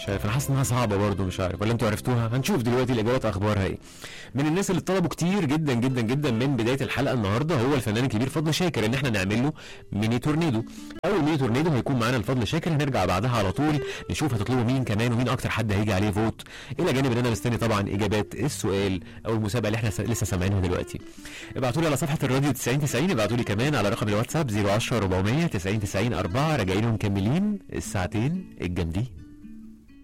مش عارف انا حاسس انها صعبه برضه مش عارف ولا انتوا عرفتوها هنشوف دلوقتي الاجابات اخبارها ايه من الناس اللي طلبوا كتير جدا جدا جدا من بدايه الحلقه النهارده هو الفنان الكبير فضل شاكر ان احنا نعمل له ميني تورنيدو اول ميني تورنيدو هيكون معانا الفضل شاكر هنرجع بعدها على طول نشوف هتطلبوا مين كمان ومين اكتر حد هيجي عليه فوت الى جانب ان انا مستني طبعا اجابات السؤال او المسابقه اللي احنا س- لسه سامعينها دلوقتي ابعتوا لي على صفحه الراديو 90 90 ابعتوا لي كمان على رقم الواتساب 010 400 90 90 4 راجعين ومكملين الساعتين الجامدين